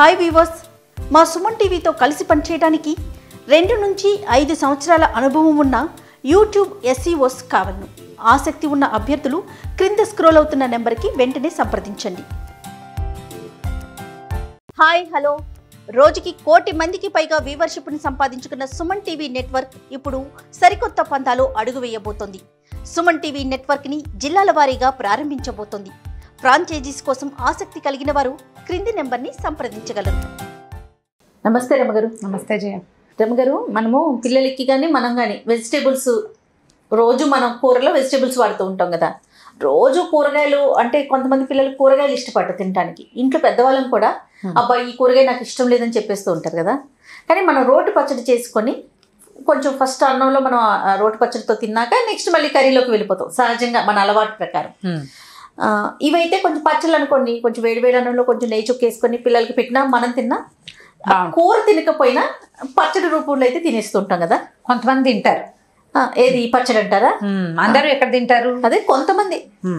Hi weavers మా సుమన్ టీవీతో కలిసి పనిచేయడానికి రెండు నుంచి ఐదు సంవత్సరాల అనుభవం ఉన్న యూట్యూబ్ ఎస్ఈఓస్ కావలను ఆసక్తి ఉన్న అభ్యర్థులు క్రింద స్క్రోల్ అవుతున్న నెంబర్కి వెంటనే సంప్రదించండి హాయ్ హలో రోజుకి కోటి మందికి పైగా వ్యూవర్షిప్ను సంపాదించుకున్న సుమన్ టీవీ నెట్వర్క్ ఇప్పుడు సరికొత్త పంతాలో అడుగు వేయబోతోంది సుమన్ టీవీ నెట్వర్క్ని జిల్లాల వారీగా ప్రారంభించబోతోంది ఫ్రాంచైజీస్ కోసం ఆసక్తి కలిగిన వారు క్రింది నెంబర్ని సంప్రదించగలరు నమస్తే రమగారు నమస్తే జయ రమగారు మనము పిల్లలకి కానీ మనం కానీ వెజిటేబుల్స్ రోజు మనం కూరలో వెజిటేబుల్స్ వాడుతూ ఉంటాం కదా రోజు కూరగాయలు అంటే కొంతమంది పిల్లలు కూరగాయలు ఇష్టపడరు తినడానికి ఇంట్లో పెద్దవాళ్ళం కూడా Hmm. అబ్బా ఈ కూరగాయ నాకు ఇష్టం లేదని చెప్పేస్తూ ఉంటారు కదా కానీ మనం రోటి పచ్చడి చేసుకొని కొంచెం ఫస్ట్ అన్నంలో మనం ఆ రోటి పచ్చడితో తిన్నాక నెక్స్ట్ మళ్ళీ కర్రీలోకి వెళ్ళిపోతాం సహజంగా మన అలవాటు ప్రకారం ఆ, ఇవైతే కొంచెం పచ్చళ్ళు అనుకోండి కొంచెం వేడి వేడి అన్నంలో కొంచెం నెయ్యి చుక్కేసుకొని పిల్లలకి పెట్టినా మనం తిన్నా ఆ బాగుంటుంది. కూర తినకపోయినా పచ్చడి రూపంలో అయితే తినేస్తుంటాం కదా కొంతమంది తింటారు ఆ, ఏది పచ్చడి అంటారా అందరూ ఎక్కడ తింటారు అదే కొంతమంది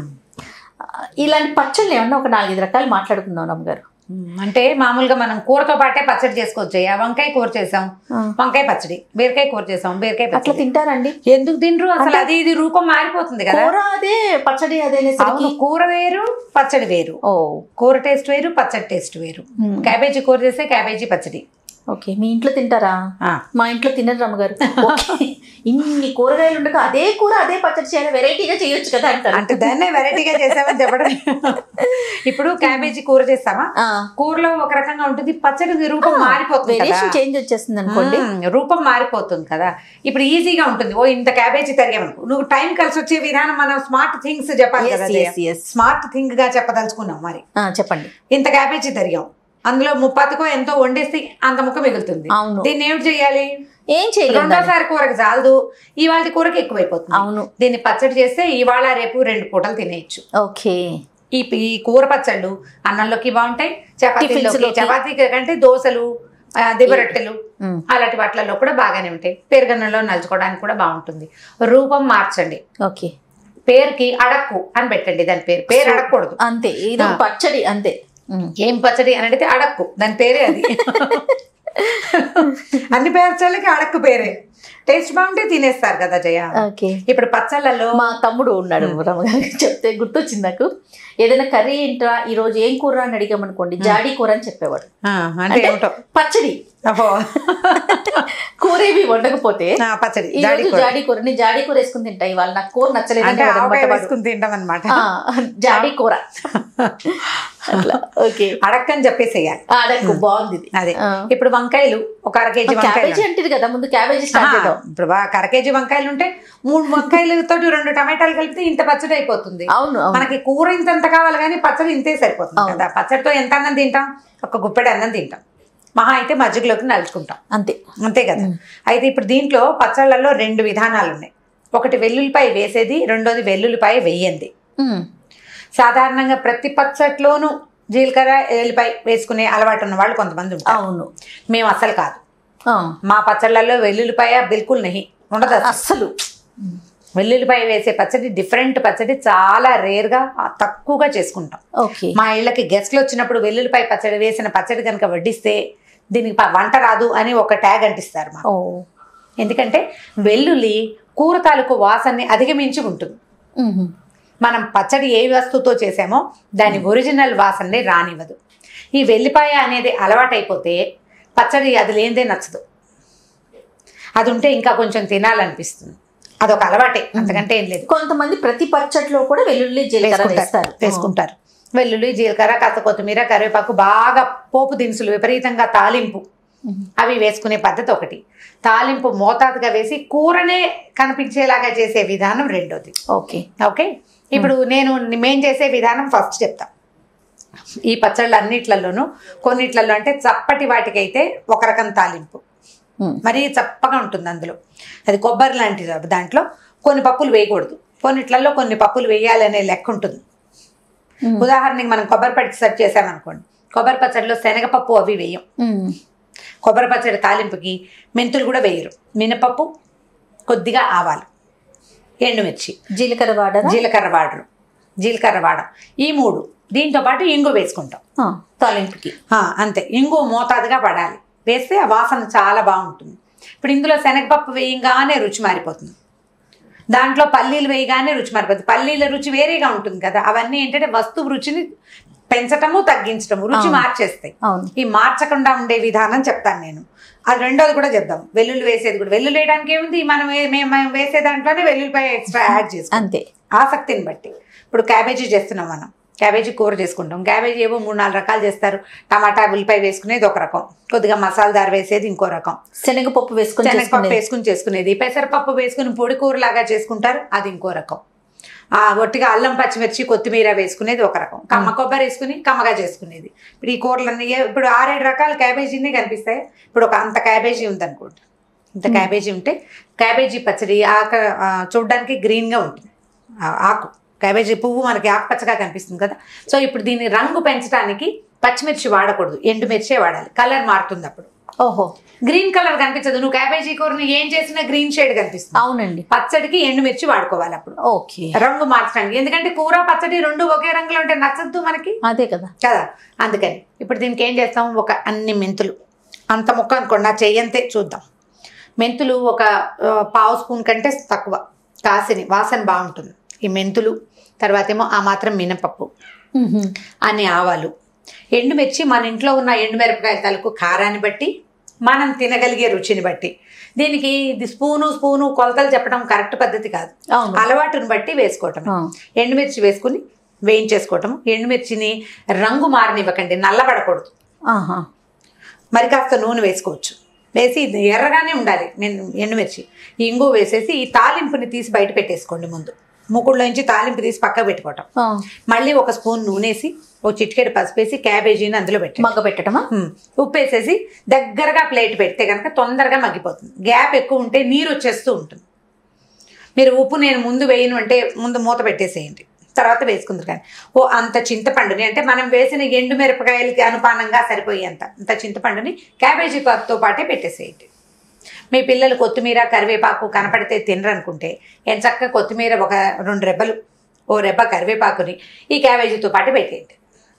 ఆ, ఇలాంటి పచ్చళ్ళు ఏమన్నా ఒక నాలుగైదు రకాలు మాట్లాడుకుందాం రమ్మగారు అంటే మామూలుగా మనం కూరతో పాటే పచ్చడి చేసుకోవచ్చు జయ వంకాయ కూర చేసాం వంకాయ పచ్చడి బీరకాయ కూర చేసాం బీరకాయ అట్లా పచ్చడి తింటారండి ఎందుకు తినరు అసలు అది ఇది రూపం మారిపోతుంది కదా కూర అదే పచ్చడి అదే అనేసరికి అవును కూర వేరు పచ్చడి వేరు ఓ కూర టేస్ట్ వేరు పచ్చడి టేస్ట్ వేరు Hmm. క్యాబేజీ కూర చేస్తే క్యాబేజీ పచ్చడి ఓకే మీ ఇంట్లో తింటారా ఆ, మా ఇంట్లో తినరు రమ్మగారు ఓకే. ఇన్ని కూరగాయలు ఉండగా అదే కూర అదే పచ్చడి చేయాలి వెరైటీగా చేయొచ్చు కదా అంటారు అంటే దాన్నే వెరైటీగా చేసామని చెప్పడం ఇప్పుడు క్యాబేజీ కూర చేస్తామా ఆ, కూరలో ఒక రకంగా ఉంటుంది పచ్చడి రూపం మారిపోతుంది కదా వేరియేషన్ చేంజ్ వచ్చేస్తుంది అనుకోండి మ్మ్. రూపం మారిపోతుంది కదా ఇప్పుడు ఈజీగా ఉంటుంది ఓ ఇంత క్యాబేజీ తరిగామనుకో నువ్వు టైం కలిసి వచ్చే విధానం మనం స్మార్ట్ థింగ్స్ చెప్పాలి Yes, కదా yes, yes. స్మార్ట్ థింగ్ గా చెప్పదలుచుకున్నాం మరి ఆ, చెప్పండి ఇంత క్యాబేజీ తరిగాం అందులో ముప్పాతికో ఎంతో వండేస్తే అంత ముక్క మిగులుతుంది అవును. దీన్ని ఏమిటి చేయాలి ఏం చేయలేదు దాన్ని. రెండోసారి కూరకు చాలదు ఇవాళ కూరకి ఎక్కువైపోతుంది అవును దీన్ని పచ్చడి చేస్తే ఇవాళ రేపు రెండు పూటలు తినేయచ్చు ఓకే ఈ ఈ కూర పచ్చళ్ళు అన్నంలోకి బాగుంటాయి చపాతీలోకి టిఫిన్స్లోకి. చపాతీ కంటే దోశలు ఆ, దిబ్బరొట్టెలు మ్మ్. అలాంటి వాటిలలో కూడా బాగానే ఉంటాయి పెరుగన్నంలో నలుచుకోవడానికి కూడా బాగుంటుంది రూపం మార్చండి ఓకే పేరుకి అడక్కు అని పెట్టండి దాని పేరు పేరు అడగకూడదు అంతే ఇది ఒక ఆ. పచ్చడి అంతే ఉమ్. ఏం పచ్చడి అని అడిగితే అడక్కు దాని పేరే అది అన్ని పచ్చళ్ళకి అడక్కు పేరే టేస్ట్ బాగుంటే తినేస్తారు కదా జయ ఓకే ఇప్పుడు పచ్చళ్ళలో మా తమ్ముడు ఉన్నాడు రమ్మగారు చెప్తే గుర్తొచ్చింది నాకు ఏదైనా కర్రీ ఏంట్రా ఈ రోజు ఏం కూర అని అడిగామనుకోండి జాడీ కూర అని చెప్పేవాడు ఆ, అంటే ఏమిటో పచ్చడి అబ్బో. కూర ఏమి వండకపోతే ఆ, పచ్చడి ఈ జాడి రోజు కూర. జాడీ కూర నేను జాడీ కూర వేసుకుని తింటా ఇవాళ నాకు కూర నచ్చలేదు అంటే అనేవాడు ఆవకాయ అన్నమాట వాడు. వేసుకుని తింటాం అనమాట ఆ, జాడీ కూర అట్లా ఓకే అడక్కని చెప్పేసేయాలి అడక్కు బాగుంది ఇది. అదే ఆ. ఇప్పుడు వంకాయలు ఒక అర కేజీ వంకాయలు క్యాబేజీ అంటారు కదా ముందు క్యాబేజీ స్టార్ట్ ఆహా, చేద్దాం ఇప్పుడు బా- ఒక అర కేజీ వంకాయలు ఉంటే మూడు వంకాయలతో రెండు టమాటాలు కలిపితే ఇంత పచ్చడి అయిపోతుంది అవును అవును మనకి కూర ఇంత ఎంత కావాలి కానీ పచ్చడి ఇంతే సరిపోతుంది అవును. కదా పచ్చడితో ఎంత అన్నం తింటాం ఒక గుప్పెడు అన్నం తింటాం మహా అయితే మజ్జిగలోకి నలుచుకుంటాం అంతే అంతే కదా అయితే ఇప్పుడు దీంట్లో పచ్చళ్ళల్లో రెండు విధానాలు ఉన్నాయి ఒకటి వెల్లుల్లిపాయ వేసేది రెండోది వెల్లుల్లిపాయ వెయ్యంది ఉమ్. సాధారణంగా ప్రతి పచ్చట్లోనూ జీలకర్ర ఎల్లిపాయ వేసుకునే అలవాటు ఉన్న వాళ్ళు కొంతమంది ఉంటారు అవును మేము అసలు కాదు ఆ. మా పచ్చళ్ళల్లో వెల్లుల్లిపాయ బిల్కుల్ నహి ఉండదు అసలు. అస్సలు వెల్లుల్లిపాయ వేసే పచ్చడి డిఫరెంట్ పచ్చడి చాలా రేర్గా తక్కువగా చేసుకుంటాం ఓకే మా ఇళ్ళకి గెస్ట్లు వచ్చినప్పుడు వెల్లుల్లిపాయ పచ్చడి వేసిన పచ్చడి కనుక వడ్డిస్తే దీనికి ప- వంట రాదు అని ఒక ట్యాగ్ అంటిస్తారు మా ఓ ఎందుకంటే వెల్లుల్లి కూర తాలూకు వాసనని అధిగమించి ఉంటుంది ఉహు. మనం పచ్చడి ఏ వస్తువుతో చేసామో దాని ఒరిజినల్ వాసనని రానివ్వదు ఈ వెల్లిపాయ అనేది అలవాటైపోతే పచ్చడి అది లేనిదే నచ్చదు అది ఉంటే ఇంకా కొంచెం తినాలనిపిస్తుంది అదొక అలవాటే అంతకంటే ఏం లేదు కొంతమంది ప్రతి పచ్చట్లో కూడా వెల్లుల్లి జీలకర్ర వేస్తారు వేసుకుంటారు వేసుకుంటారు వెల్లుల్లి జీలకర్ర కాస్త కొత్తిమీర కరివేపాకు బాగా పోపు దినుసులు విపరీతంగా తాలింపు ఉహు. అవి వేసుకునే పద్ధతి ఒకటి తాలింపు మోతాదుగా వేసి కూరనే కనిపించేలాగా చేసే విధానం రెండోది ఓకే ఓకే ఇప్పుడు నేను మేం చేసే విధానం ఫస్ట్ చెప్తా ఈ పచ్చళ్ళు అన్నిట్లలోనూ కొన్నిట్లలో అంటే చప్పటి వాటికైతే ఒక రకం తాలింపు ఉమ్. మరీ చప్పగా ఉంటుంది అందులో అది కొబ్బరి లాంటిది దాంట్లో కొన్ని పప్పులు వేయకూడదు కొన్నిట్లలో కొన్ని పప్పులు వేయాలనే లెక్క ఉంటుంది ఉమ్. ఉదాహరణకి మనం కొబ్బరి పచ్చి సెర్చ్ చేసామనుకోండి కొబ్బరి పచ్చడిలో శనగపప్పు అవి వేయం ఉమ్. కొబ్బరి పచ్చడి తాలింపుకి మెంతులు కూడా వేయరు మినపప్పు కొద్దిగా ఆవాలు ఎండుమిర్చి జీలకర్ర వాడరా జీలకర్ర వాడరు జీలకర్ర వాడం ఈ మూడు దీంతో పాటు ఇంగు వేసుకుంటాం ఆ, తాలింపుకి ఆ, అంతే ఇంగు మోతాదుగా పడాలి వేస్తే ఆ వాసన చాలా బాగుంటుంది ఇప్పుడు ఇందులో శనగపప్పు వేయంగానే రుచి మారిపోతుంది దాంట్లో పల్లీలు వేయగానే రుచి మారిపోతుంది పల్లీల రుచి వేరేగా ఉంటుంది కదా అవన్నీ ఏంటంటే వస్తువు రుచిని పెంచటము తగ్గించటము రుచి అవును. మార్చేస్తాయి అవును ఈ మార్చకుండా ఉండే విధానం చెప్తాను నేను అది రెండోది కూడా చెప్దాం వెల్లుల్లి వేసేది కూడా వెల్లుల్లి వేయడానికి ఏముంది మనం వే- మేము మేము వేసే దాంట్లోనే వెల్లుల్లిపాయ ఎక్స్ట్రా యాడ్ చేసుకుంటాం అంతే ఆసక్తిని బట్టి ఇప్పుడు క్యాబేజీ చేస్తున్నాం మనం క్యాబేజీ కూర చేసుకుంటాం క్యాబేజీ ఏవో మూడు నాలుగు రకాలు చేస్తారు టమాటా ఉల్లిపాయ వేసుకునేది ఒక రకం కొద్దిగా మసాలాదారు వేసేది ఇంకో రకం శనగపప్పు వేసుకొని శనగపప్పు చేసుకునేది వేసుకుని చేసుకునేది పెసరపప్పు వేసుకుని పొడి కూర లాగా చేసుకుంటారు అది ఇంకో రకం ఆ ఒట్టిగా అల్లం పచ్చిమిర్చి కొత్తిమీర వేసుకునేది ఒక రకం కమ్మ కొబ్బరి వేసుకుని కమ్మగా చేసుకునేది ఇప్పుడు ఈ కూరలన్నీ ఏ- ఇప్పుడు ఆరేడు రకాల క్యాబేజీనే కనిపిస్తాయి ఇప్పుడు ఒక అంత క్యాబేజీ ఉందనుకోండి ఇంత మ్మ్. క్యాబేజీ ఉంటే క్యాబేజీ పచ్చడి ఆక ఆ, చూడ్డానికి గ్రీన్గా ఉంటుంది ఆ ఆకు క్యాబేజీ పువ్వు మనకి ఆకుపచ్చగా కనిపిస్తుంది కదా సో ఇప్పుడు దీన్ని రంగు పెంచడానికి పచ్చిమిర్చి వాడకూడదు ఎండుమిర్చే వాడాలి కలర్ మారుతుంది అప్పుడు ఓహో గ్రీన్ కలర్ కనిపించదు నువ్వు క్యాబేజీ కూరని ఏం చేసినా గ్రీన్ షేడ్ కనిపిస్తుంది అవునండి పచ్చడికి ఎండుమిర్చి వాడుకోవాలి అప్పుడు ఓకే రంగు మార్చడానికి ఎందుకంటే కూర పచ్చడి రెండు ఒకే రంగులో ఉంటే నచ్చద్దు మనకి అదే కదా కదా అందుకని ఇప్పుడు దీనికి ఏం చేస్తాం ఒక అన్ని మెంతులు అంత ముక్క అనుకోండి నా చెయ్యంతే చూద్దాం మెంతులు ఒక ఆ, పావు స్పూన్ కంటే తక్కువ కాసిని వాసన బాగుంటుంది ఈ మెంతులు తర్వాత ఏమో ఆ మాత్రం మినపప్పు మ్మ్హ్మ్. అన్ని ఆవాలు ఎండుమిర్చి మన ఇంట్లో ఉన్న ఎండుమిరపకాయల తలకు కారాన్ని బట్టి మనం తినగలిగే రుచిని బట్టి దీనికి ఇది స్పూను స్పూను కొలతలు చెప్పడం కరెక్ట్ పద్ధతి కాదు అవును అలవాటుని బట్టి వేసుకోవటం ఆ, ఎండుమిర్చి వేసుకుని వేయించేసుకోవటం ఎండుమిర్చిని రంగు మారనివ్వకండి నల్లబడకూడదు ఆహా మరి కాస్త నూనె వేసుకోవచ్చు వేసి ఇది ఎర్రగానే ఉండాలి నేను ఎండుమిర్చి ఈ ఇంగు వేసేసి ఈ తాలింపుని తీసి బయట పెట్టేసుకోండి ముందు మూకుడులోంచి తాలింపు తీసి పక్క పెట్టుకోవటం ఆ, మళ్ళీ ఒక స్పూన్ నూనెసి ఓ చిటికెడు పసుపు వేసి క్యాబేజీని అందులో పెట్టండి మగ్గ పెట్టడమా ఉమ్, ఉప్పు వేసేసి దగ్గరగా ప్లేట్ పెడితే కనుక తొందరగా మగ్గిపోతుంది గ్యాప్ ఎక్కువ ఉంటే నీరు వచ్చేస్తూ ఉంటుంది మీరు ఉప్పు నేను ముందు వేయను అంటే ముందు మూత పెట్టేసేయండి తర్వాత వేసుకుందరు కానీ ఓ అంత చింతపండుని అంటే మనం వేసిన ఎండు మిరపకాయలకి అనుపానంగా సరిపోయేంత అంత చింతపండుని క్యాబేజీ పప్పుతో పాటే పెట్టేసేయండి మీ పిల్లలు కొత్తిమీర కరివేపాకు కనపడితే తినరనుకుంటే ఏం చక్కగా కొత్తిమీర ఒక రెండు రెబ్బలు ఓ రెబ్బ కరివేపాకుని ఈ క్యాబేజీతో పాటు పెట్టేయండి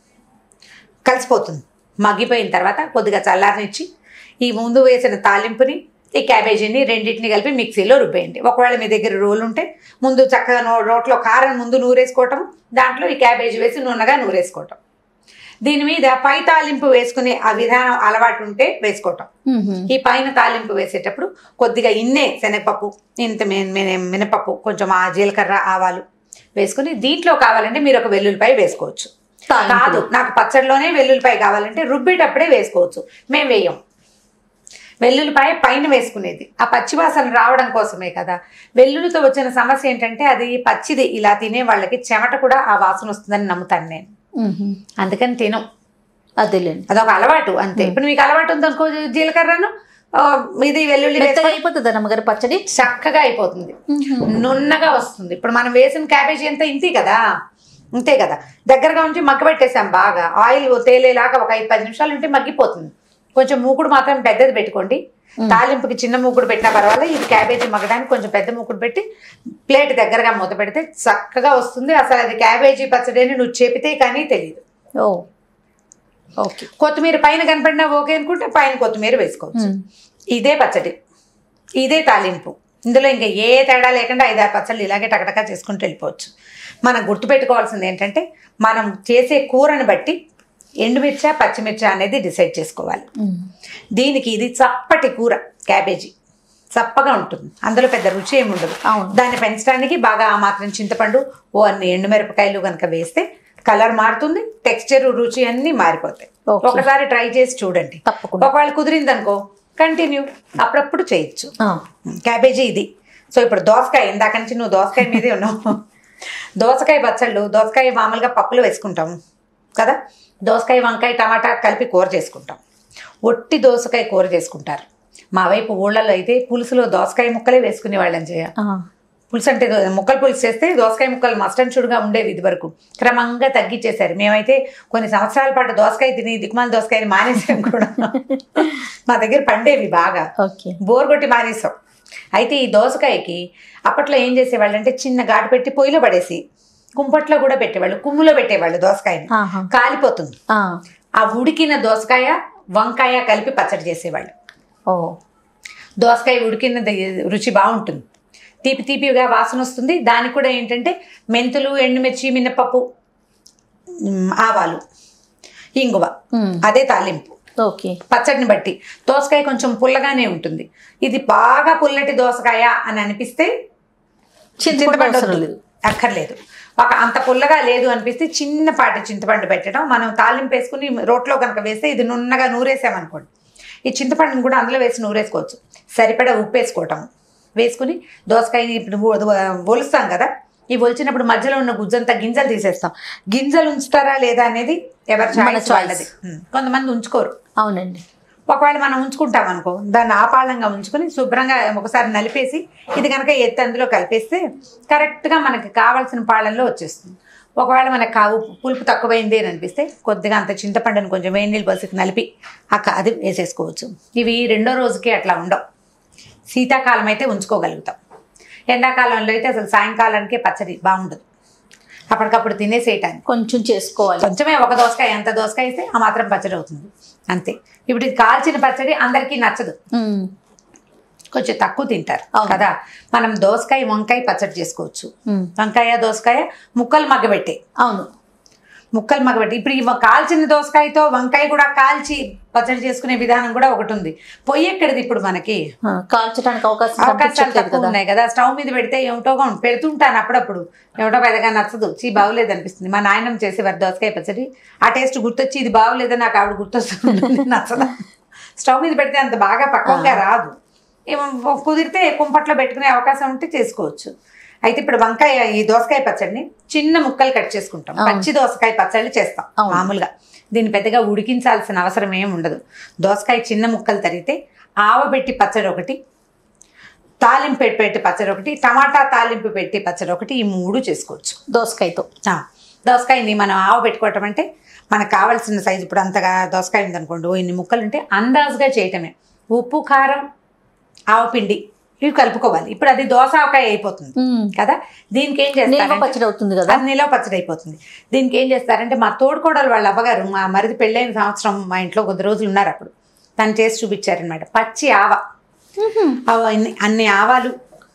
కలిసిపోతుంది మగ్గిపోయిన తర్వాత కొద్దిగా చల్లారనిచ్చి ఈ ముందు వేసిన తాలింపుని ఈ క్యాబేజీని రెండింటిని కలిపి మిక్సీలో రుబ్బేయండి ఒకవేళ మీ దగ్గర రోలు ఉంటే ముందు చక్కగా నో రోట్లో కారం ముందు నూరేసుకోవటం దాంట్లో ఈ క్యాబేజీ వేసి నూనెగా నూరేసుకోవటం దీని మీద పై తాలింపు వేసుకునే ఆ విధానం అలవాటు ఉంటే వేసుకోవటం మ్మ్హ్మ్. ఈ పైన తాలింపు వేసేటప్పుడు కొద్దిగా ఇన్నే శనగపప్పు ఇంత మిన- మిన- మినపప్పు కొంచెం ఆ జీలకర్ర ఆవాలు వేసుకుని దీంట్లో కావాలంటే మీరు ఒక వెల్లుల్లిపాయ వేసుకోవచ్చు తాలింపులో. కాదు నాకు పచ్చడిలోనే వెల్లుల్లిపాయ కావాలంటే రుబ్బేటప్పుడే వేసుకోవచ్చు మేము వేయం వెల్లుల్లిపాయ పైన వేసుకునేది ఆ పచ్చివాసన రావడం కోసమే కదా వెల్లుల్లితో వచ్చిన సమస్య ఏంటంటే అది పచ్చిది ఇలా తినే వాళ్ళకి చెమట కూడా ఆ వాసన వస్తుందని నమ్ముతాను నేను మ్మ్హ్మ్. అందుకని తినం అదేలేండి అదొక అలవాటు అంతే ఇప్పుడు మీకు అలవాటు ఉందనుకో జీలకర్రను ఆ, ఇది వెల్లుల్లి మెత్తగా వేసుకొని అయిపోతుందా నమ్మగారు పచ్చడి చక్కగా అయిపోతుంది మ్మ్హ్మ్. నున్నగా వస్తుంది ఇప్పుడు మనం వేసిన క్యాబేజీ అంతా ఇంతే కదా ఇంతే కదా దగ్గరగా ఉంచి మగ్గబెట్టేసాం బాగా ఆయిల్ తేలేలాగా ఒక ఐదు పది నిమిషాలు ఉంటే మగ్గిపోతుంది కొంచెం మూకుడు మాత్రం పెద్దది పెట్టుకోండి మ్మ్. తాలింపుకి చిన్న మూకుడు పెట్టినా పర్వాలేదు ఇది క్యాబేజీ మగ్గడానికి కొంచెం పెద్ద మూకుడు పెట్టి ప్లేట్ దగ్గరగా మూత పెడితే చక్కగా వస్తుంది అసలు అది క్యాబేజీ పచ్చడి అని నువ్వు చెబితే కానీ తెలియదు ఓ ఓకే కొత్తిమీర పైన కనపడినా ఓకే అనుకుంటే పైన కొత్తిమీర వేసుకోవచ్చు మ్మ్. ఇదే పచ్చడి ఇదే తాలింపు ఇందులో ఇంకా ఏ తేడా లేకుండా ఐదారు పచ్చళ్ళు ఇలాగే టకటకా చేసుకుంటూ వెళ్ళిపోవచ్చు మనం గుర్తుపెట్టుకోవాల్సింది ఏంటంటే మనం చేసే కూరని బట్టి ఎండుమిర్చా పచ్చిమిర్చా అనేది డిసైడ్ చేసుకోవాలి మ్మ్. దీనికి ఇది చప్పటి కూర క్యాబేజీ చప్పగా ఉంటుంది అందులో పెద్ద రుచి ఏమి ఉండదు అవును దాన్ని పెంచడానికి బాగా ఆ మాత్రం చింతపండు ఓ అన్ని ఎండుమిరపకాయలు కనుక వేస్తే కలర్ మారుతుంది టెక్స్చర్ రుచి అన్నీ మారిపోతాయి ఓకే. ఒకసారి ట్రై చేసి చూడండి తప్పకుండా ఒకవేళ కుదిరింది అనుకో కంటిన్యూ అప్పుడప్పుడు చేయొచ్చు ఆ, క్యాబేజీ ఇది సో ఇప్పుడు దోసకాయ ఇందాక నుంచి నువ్వు దోసకాయ మీదే ఉన్నావు దోసకాయ పచ్చళ్ళు దోసకాయ మామూలుగా పప్పులో వేసుకుంటాము కదా దోసకాయ వంకాయ టమాటా కలిపి కూర చేసుకుంటాం ఒట్టి దోసకాయ కూర చేసుకుంటారు మా వైపు ఊళ్ళల్లో అయితే పులుసులో దోసకాయ ముక్కలే వేసుకునే వాళ్ళని చేయ ఆ, పులుసు అంటే దో- ముక్కలు పులుసు చేస్తే దోసకాయ ముక్కలు మస్ట్ అండ్ షుడ్గా ఉండేవి ఇది వరకు క్రమంగా తగ్గించేశారు మేమైతే కొన్ని సంవత్సరాల పాటు దోసకాయ తిని దిక్కుమాల దోసకాయని మానేసాం కూడా మా దగ్గర పండేవి బాగా ఓకే బోర్ కొట్టి మానేసాం అయితే ఈ దోసకాయకి అప్పట్లో ఏం చేసేవాళ్ళు అంటే చిన్న ఘాటు పెట్టి పొయ్యిలో పడేసి కుంపట్లో కూడా పెట్టేవాళ్ళు కుమ్ములో పెట్టేవాళ్ళు దోసకాయని ఆహా. కాలిపోతుంది ఆ. ఆ ఉడికిన దోసకాయ వంకాయ కలిపి పచ్చడి చేసేవాళ్ళు ఓ దోసకాయ ఉడికిన రుచి బాగుంటుంది తీపి తీపిగా వాసన వస్తుంది దానికి కూడా ఏంటంటే మెంతులు ఎండుమిర్చి మినపప్పు ఉమ్, ఆవాలు ఇంగువ ఉమ్. అదే తాలింపు ఓకే పచ్చడిని బట్టి దోసకాయ కొంచెం పుల్లగానే ఉంటుంది ఇది బాగా పుల్లటి దోసకాయ అని అనిపిస్తే చింతపండు చింతపండు అవసరం వద్దు. లేదు. అక్కర్లేదు ఒక అంత పుల్లగా లేదు అనిపిస్తే చిన్నపాటి చింతపండు పెట్టడం మనం తాలింపు వేసుకుని రోట్లో కనుక వేస్తే ఇది నున్నగా నూరేసామనుకోండి ఈ చింతపండుని కూడా అందులో వేసి నూరేసుకోవచ్చు సరిపడా ఉప్పు వేసుకోవటం వేసుకుని దోసకాయని ఇప్పుడు ఒ- ఒలుస్తాం కదా ఈ ఒలిచినప్పుడు మధ్యలో ఉన్న గుజ్జంతా గింజలు తీసేస్తాం గింజలు ఉంచుతారా లేదా అనేది ఎవరి మన చాయిస్ choice. వాళ్ళది ఉం. కొంతమంది ఉంచుకోరు అవునండి ఒకవేళ మనం ఉంచుకుంటాం అనుకో దాన్ని ఆపాళంగా ఉంచుకొని శుభ్రంగా ఒకసారి నలిపేసి ఇది కనుక ఎత్తి అందులో కలిపేస్తే కరెక్ట్గా మనకి కావాల్సిన పాళంలో వచ్చేస్తుంది ఒకవేళ మనకు కావు పులుపు తక్కువైంది అని అనిపిస్తే కొద్దిగా అంత చింతపండుని కొంచెం వేడి నీళ్ళు పసుకు నలిపి అక్క అది వేసేసుకోవచ్చు ఇవి రెండో రోజుకి అట్లా ఉండవు శీతాకాలం అయితే ఉంచుకోగలుగుతాం ఎండాకాలంలో అయితే అసలు సాయంకాలానికే పచ్చడి బాగుండదు అప్పటికప్పుడు తినేసేయటానికి కొంచెం చేసుకోవాలి కొంచెమే ఒక దోసకాయ ఎంత దోసకాయ అయితే ఆ మాత్రం పచ్చడి అవుతుంది అంతే ఇప్పుడు ఇది కాల్చిన పచ్చడి అందరికీ నచ్చదు ఉమ్. కొంచెం తక్కువ తింటారు అవును. కదా మనం దోసకాయ వంకాయ పచ్చడి చేసుకోవచ్చు ఉమ్. వంకాయ దోసకాయ ముక్కలు మగ్గబెట్టే అవును ముక్కలు మగ్గబెట్టి ఇప్పుడు ఈ కాల్చిన దోసకాయతో వంకాయ కూడా కాల్చి పచ్చడి చేసుకునే విధానం కూడా ఒకటి ఉంది పొయ్యి ఎక్కడిది ఇప్పుడు మనకి ఆ, కాల్చడానికి అవకాశం అవకాశాలు కనిపించట్లేదు తక్కువ కదా ఉన్నాయి కదా స్టవ్ మీద పెడితే ఏమిటోగా ఉంటుంది. పెడుతుంటాను అప్పుడప్పుడు ఏమిటో పెద్దగా నచ్చదు చీ బాగోలేదు అనిపిస్తుంది మా నాయనమ్మ చేసేవారు దోసకాయ పచ్చడి ఆ టేస్ట్ గుర్తొచ్చి ఇది బాగోలేదని నాకు ఆవిడ గుర్తొస్తుంది నచ్చదు స్టవ్ మీద పెడితే అంత బాగా పక్వంగా రాదు ఏమో కుదిరితే కుంపట్లో పెట్టుకునే అవకాశం ఉంటే చేసుకోవచ్చు అయితే ఇప్పుడు వంకాయ ఈ దోసకాయ పచ్చడిని చిన్న ముక్కలు కట్ చేసుకుంటాం అవును. పచ్చి దోసకాయ పచ్చడి చేస్తాం అవును. మామూలుగా దీన్ని పెద్దగా ఉడికించాల్సిన అవసరం ఏమి ఉండదు దోసకాయ చిన్న ముక్కలు తరిగితే ఆవబెట్టి పచ్చడి ఒకటి తాలింపు పెట్టి పెట్టి పచ్చడి ఒకటి టమాటా తాలింపు పెట్టి పచ్చడి ఒకటి ఈ మూడు చేసుకోవచ్చు దోసకాయతో ఆ, దోసకాయని మనం ఆవ పెట్టుకోవటం అంటే మనకు కావాల్సిన సైజు ఇప్పుడు అంతగా దోసకాయ ఉందనుకోండి ఓ ఇన్ని ముక్కలు ఉంటే అందాజుగా చేయటమే ఉప్పు కారం ఆవపిండి ఇవి కలుపుకోవాలి ఇప్పుడు అది దోసాకాయ అయిపోతుంది ఉమ్. కదా దీనికి ఏం నిల్వ చేస్తారంటే పచ్చడి అవుతుంది కదా అది నిలవ పచ్చడి అయిపోతుంది దీనికి ఏం చేస్తారంటే మా తోడుకోడలు వాళ్ళ అవ్వగారు మా మరిది పెళ్ళైన సంవత్సరం మా ఇంట్లో కొద్ది రోజులు ఉన్నారు అప్పుడు తను చేసి చూపించారనమాట పచ్చి ఆవ ఆవ ఇన్ని- అన్ని ఆవాలు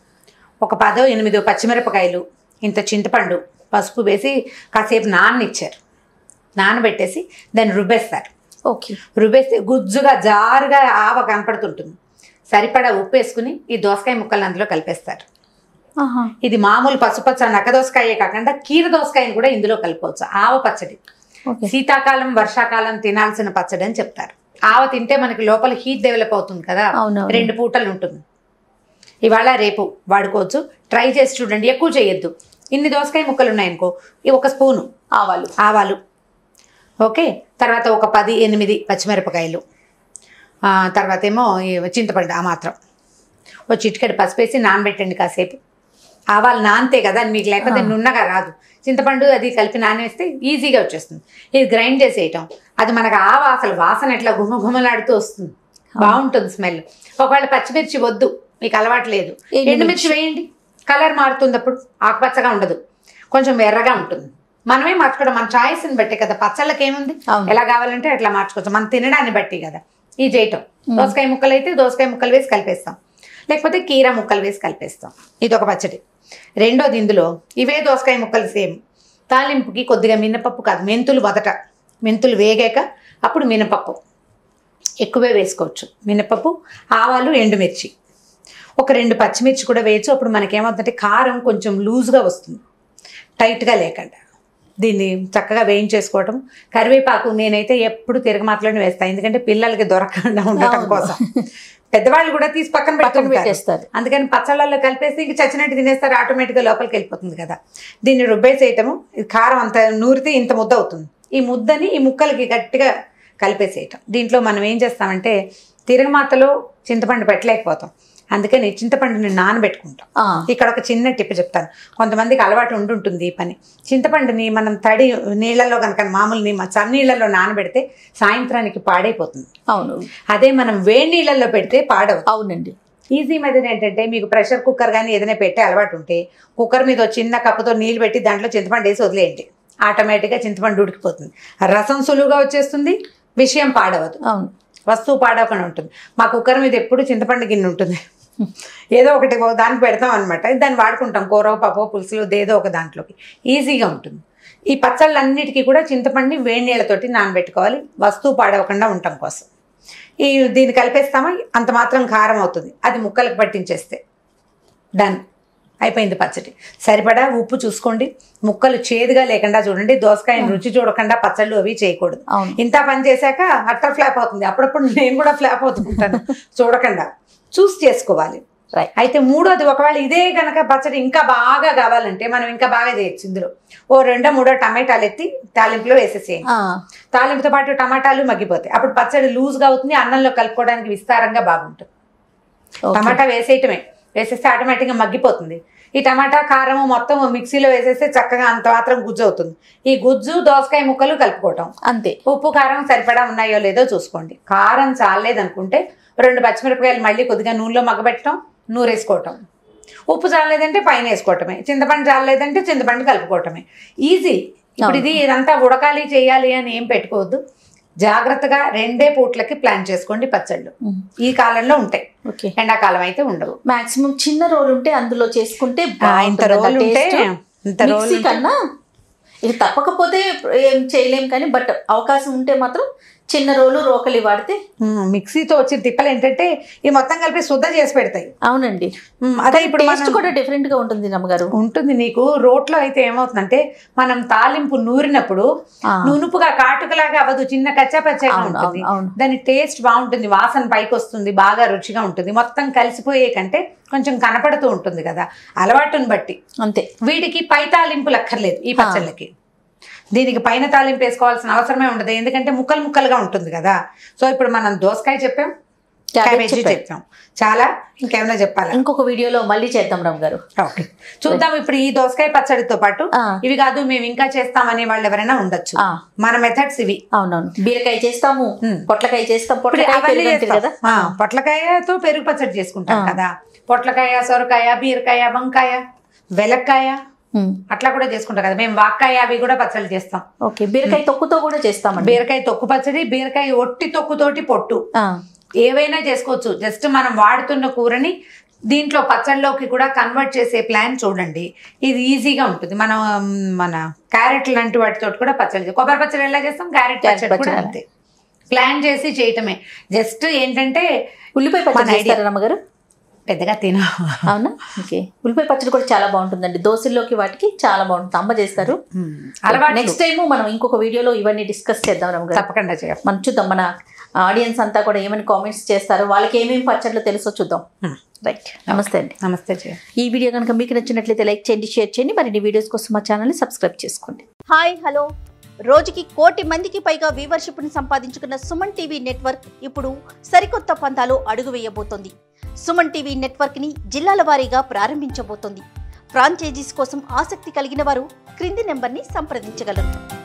ఒక పదో ఎనిమిదో పచ్చిమిరపకాయలు ఇంత చింతపండు పసుపు వేసి కాసేపు నాననిచ్చారు నానబెట్టేసి దాన్ని రుబ్బేస్తారు ఓకే రుబ్బేస్తే గుజ్జుగా జారుగా ఆవ కనపడుతుంటుంది సరిపడా ఉప్పు వేసుకుని ఈ దోసకాయ ముక్కలను అందులో కలిపేస్తారు ఆహా. ఇది మామూలు పసుపచ్చ నక్క దోసకాయే కాకుండా కీర దోసకాయని కూడా ఇందులో కలుపుకోవచ్చు ఆవ పచ్చడి ఓకే శీతాకాలం వర్షాకాలం తినాల్సిన పచ్చడి అని చెప్తారు ఆవ తింటే మనకి లోపల హీట్ డెవలప్ అవుతుంది కదా అవునవును. రెండు పూటలు ఉంటుంది ఇవాళ రేపు వాడుకోవచ్చు ట్రై చేసి చూడండి ఎక్కువ చేయొద్దు ఇన్ని దోసకాయ ముక్కలు ఉన్నాయనుకో ఈ ఒక స్పూను ఆవాలు ఆవాలు ఓకే తర్వాత ఒక పది ఎనిమిది పచ్చిమిరపకాయలు ఆ, తర్వాత ఏమో ఈ చింతపండు ఆ మాత్రం ఓ చిటికెడు పసుపు వేసి నానబెట్టండి కాసేపు ఆవాలు నానితే కదా మీకు లేకపోతే నున్నగా రాదు చింతపండు అది కలిపి నానేస్తే ఈజీగా వచ్చేస్తుంది ఇది గ్రైండ్ చేసేయటం అది మనకు ఆవ అసలు వాసన ఎట్లా గుమ గుమలాడుతూ వస్తుంది బాగుంటుంది స్మెల్ ఒకవేళ పచ్చిమిర్చి వద్దు మీకు అలవాటు లేదు ఎండుమిర్చి. ఎండుమిర్చి వేయండి కలర్ మారుతుంది అప్పుడు ఆకుపచ్చగా ఉండదు కొంచెం ఎర్రగా ఉంటుంది మనమే మార్చుకోవడం మన చాయిస్ని బట్టి కదా పచ్చళ్ళకి ఏముంది అవును. ఎలా కావాలంటే అట్లా మార్చుకోవచ్చు మనం తినడాన్ని బట్టి కదా ఈ చేయటం దోసకాయ ముక్కలు అయితే దోసకాయ ముక్కలు వేసి కలిపేస్తాం లేకపోతే కీర ముక్కలు వేసి కలిపేస్తాం ఇది ఒక పచ్చడి రెండోది ఇందులో ఇవే దోసకాయ ముక్కలు సేమ్ తాలింపుకి కొద్దిగా మినపప్పు కాదు మెంతులు మొదట మెంతులు వేగాక అప్పుడు మినపప్పు ఎక్కువే వేసుకోవచ్చు మినపప్పు ఆవాలు ఎండుమిర్చి ఒక రెండు పచ్చిమిర్చి కూడా వేయచ్చు అప్పుడు మనకేమవుతుందంటే కారం కొంచెం లూజ్గా వస్తుంది టైట్గా లేకుండా దీన్ని చక్కగా వేయించేసుకోవటం కరివేపాకు నేనైతే ఎప్పుడు తిరగమాతలోనే వేస్తాను ఎందుకంటే పిల్లలకి దొరకకుండా ఉండటం అవును. కోసం పెద్దవాళ్ళు కూడా తీసి పక్కన పక్కన పెట్టుకుంటారు పెట్టేస్తారు అందుకని పచ్చళ్ళల్లో కలిపేస్తే ఇంక చచ్చినట్టు తినేస్తారు ఆటోమేటిక్గా లోపలికి వెళ్ళిపోతుంది కదా దీన్ని రుబ్బేసేయటము ఇది కారం అంత నూరితే ఇంత ముద్ద అవుతుంది ఈ ముద్దని ఈ ముక్కలకి గట్టిగా కలిపేసేయటం దీంట్లో మనం ఏం చేస్తామంటే తిరగమాతలో చింతపండు పెట్టలేకపోతాం అందుకని చింతపండుని నానబెట్టుకుంటాం ఆ, ఇక్కడ ఒక చిన్న టిప్ చెప్తాను కొంతమందికి అలవాటు ఉండుంటుంది ఈ పని చింతపండుని మనం తడి నీళ్ళల్లో కనుక మామూలు నీ చన్నీళ్ళలో నానబెడితే సాయంత్రానికి పాడైపోతుంది అవును అదే మనం వేడి నీళ్ళల్లో పెడితే పాడవు అవునండి ఈజీ మెథడ్ ఏంటంటే మీకు ప్రెషర్ కుక్కర్ కానీ ఏదైనా పెట్టే అలవాటు ఉంటే కుక్కర్ మీద ఒక చిన్న కప్పుతో నీళ్ళు పెట్టి దాంట్లో చింతపండు వేసి వదిలేయండి ఆటోమేటిక్గా చింతపండు ఉడికిపోతుంది రసం సులువుగా వచ్చేస్తుంది విషయం పాడవదు అవును వస్తువు పాడవకుండా ఉంటుంది మా కుక్కర్ మీద ఎప్పుడు చింతపండు గిన్నె ఉంటుంది ఏదో ఒకటి ఓ దానికి పెడతాం అనమాట దాన్ని వాడుకుంటాం కూర పప్పు పులుసులు ఏదో ఒక దాంట్లోకి ఈజీగా ఉంటుంది ఈ పచ్చళ్ళన్నిటికీ కూడా చింతపండుని వేడి నీళ్ళతోటి నానబెట్టుకోవాలి వస్తువు పాడవకుండా ఉండటం కోసం ఈ దీన్ని కలిపేస్తామా అంత మాత్రం కారం అవుతుంది అది ముక్కలకు పట్టించేస్తే డన్ అయిపోయింది పచ్చడి సరిపడా ఉప్పు చూసుకోండి ముక్కలు చేదుగా లేకుండా చూడండి దోసకాయని రుచి చూడకుండా పచ్చళ్ళు అవి చేయకూడదు అవును ఇంత పని చేశాక అట్టర్ ఫ్లాప్ అవుతుంది అప్పుడప్పుడు నేను కూడా ఫ్లాప్ అవుతుంటాను చూడకుండా చూసి చేసుకోవాలి రైట్ అయితే మూడోది ఒకవేళ ఇదే కనుక పచ్చడి ఇంకా బాగా కావాలంటే మనం ఇంకా బాగా చేయొచ్చు ఇందులో ఓ రెండో మూడో టమాటాలు ఎత్తి తాలింపులో వేసేసేయండి తాలింపుతో పాటు టమాటాలు మగ్గిపోతాయి అప్పుడు పచ్చడి లూజ్గా అవుతుంది అన్నంలో కలుపుకోవడానికి విస్తారంగా బాగుంటుంది టమాటా వేసేయటమే వేసేస్తే ఆటోమేటిక్గా మగ్గిపోతుంది ఈ టమాటా కారము మొత్తం మిక్సీలో వేసేస్తే చక్కగా అంత మాత్రం గుజ్జు అవుతుంది ఈ గుజ్జు దోసకాయ ముక్కలు కలుపుకోవటం అంతే ఉప్పు కారం సరిపడా ఉన్నాయో లేదో చూసుకోండి కారం చాలేదనుకుంటే రెండు పచ్చిమిరపకాయలు మళ్ళీ కొద్దిగా నూనెలో మగ్గబెట్టడం నూరేసుకోవటం ఉప్పు చాలేదంటే పైన వేసుకోవటమే చింతపండు చాలేదంటే చింతపండు కలుపుకోవటమే ఈజీ ఇప్పుడు ఇది ఇదంతా ఉడకాలి చేయాలి అని ఏం పెట్టుకోవద్దు జాగ్రత్తగా రెండే పూట్లకి ప్లాన్ చేసుకోండి పచ్చళ్ళు ఈ కాలంలో ఉంటాయి ఓకే ఎండాకాలం అయితే ఉండవు మాక్సిమం చిన్న రోల్ ఉంటే అందులో చేసుకుంటే ఆ, ఇంత బాగుంటుంది రోల్ ఉంటే taste. ఇంత రోల్ మిక్సీ కన్నా ఇది తప్పకపోతే ఏం చేయలేం కానీ బట్ అవకాశం ఉంటే మాత్రం చిన్న రోలు రోకలి వాడితే మిక్సీతో వచ్చే తిప్పలు ఏంటంటే ఈ మొత్తం కలిపి శుద్ధ చేసి పెడతాయి అవునండి ఉమ్, అదే ఇప్పుడు టేస్ట్ మనం కూడా డిఫరెంట్ గా ఉంటుంది నమ్మగారు ఉంటుంది నీకు రోట్లో అయితే ఏమవుతుందంటే మనం తాలింపు నూరినప్పుడు ఆ, నునుపుగా కాటుకలాగా అవ్వదు చిన్న కచ్చా పచ్చగా అవును ఉంటుంది అవును అవును దాని టేస్ట్ బాగుంటుంది వాసన పైకి వస్తుంది బాగా రుచిగా ఉంటుంది మొత్తం కలిసిపోయే కంటే కొంచెం కనపడుతూ ఉంటుంది కదా అలవాటుని బట్టి అంతే వీటికి పై తాలింపులు అక్కర్లేదు ఈ పచ్చళ్ళకి దీనికి పైన తాలింపు వేసుకోవాల్సిన అవసరమే ఉండదు ఎందుకంటే ముక్కలు ముక్కలుగా ఉంటుంది కదా సో ఇప్పుడు మనం దోసకాయ చెప్పాం క్యాబేజ్ క్యాబేజీ చెప్పారు. చెప్పాం చాలా ఇంకేమైనా చెప్పాలా ఇంకొక వీడియోలో మళ్ళీ చేద్దాం రామ్ గారు ఓకే చూద్దాం ఇప్పుడు ఈ దోసకాయ పచ్చడితో పాటు ఆ, ఇవి కాదు మేము ఇంకా చేస్తామనే వాళ్ళు ఎవరైనా ఉండొచ్చు ఆ, మన మెథడ్స్ ఇవి అవునవును బీరకాయ చేస్తాము ఉమ్. పొట్లకాయ చేస్తాం ఇప్పుడు పొట్లకాయ అవన్నీ పెరుగు అంటారు చేస్తాం. కదా ఆ, పొట్లకాయతో పెరుగు పచ్చడి చేసుకుంటాం ఆ. కదా పొట్లకాయ సొరకాయ బీరకాయ వంకాయ వెలక్కాయ ఉమ్, అట్లా కూడా చేసుకుంటాం కదా మేము వాక్కాయ అవి కూడా పచ్చడి చేస్తాం ఓకే బీరకాయ తొక్కుతో కూడా చేస్తామండి బీరకాయ తొక్కు పచ్చడి బీరకాయ ఒట్టి తొక్కుతోటి పొట్టు ఆ, ఏవైనా చేసుకోవచ్చు జస్ట్ మనం వాడుతున్న కూరని దీంట్లో పచ్చళ్ళలోకి కూడా కన్వర్ట్ చేసే ప్లాన్ చూడండి ఇది ఈజీగా ఉంటుంది మనం ఉమ్, మన క్యారెట్ లాంటి వాటితో కూడా పచ్చడి చే- కొబ్బరి పచ్చడి ఎలా చేస్తాం క్యారెట్ క్యారెట్ పచ్చడి కూడా పచ్చడి అంతే ప్లాన్ చేసి చేయటమే జస్ట్ ఏంటంటే ఉల్లిపాయ మన పచ్చడి idea. చేస్తారా నమ్మగారు పెద్దగా తిన అవునా ఓకే ఉల్లిపాయ పచ్చడి కూడా చాలా బాగుంటుందండి దోశల్లోకి వాటికి చాలా బాగుంటుంది అమ్మ చేస్తారు అలవాటు నెక్స్ట్ టైం మనం ఇంకొక వీడియోలో ఇవన్నీ డిస్కస్ చేద్దాం రమ్మ గారు తప్పకుండా చేయాలి మనం చూద్దాం మన ఆడియన్స్ అంతా కూడా ఏమని కామెంట్స్ చేస్తారో వాళ్ళకి ఏమేమి పచ్చళ్ళు తెలుసో చూద్దాం Hmm. రైట్ నమస్తే అండి నమస్తే చేయాలి ఈ వీడియో కనుక మీకు నచ్చినట్లయితే లైక్ చేయండి షేర్ చేయండి మరిన్ని వీడియోస్ కోసం మా ఛానల్ని సబ్స్క్రైబ్ చేసుకోండి హాయ్ హలో రోజుకి కోటి మందికి పైగా వ్యూవర్షిప్ని సంపాదించుకున్న సుమన్ టీవీ నెట్వర్క్ ఇప్పుడు సరికొత్త పంతాలో అడుగు వేయబోతోంది సుమన్ టీవీ నెట్వర్క్ని జిల్లాల వారీగా ప్రారంభించబోతోంది ఫ్రాంచైజీస్ కోసం ఆసక్తి కలిగిన వారు క్రింది నెంబర్ని సంప్రదించగలరు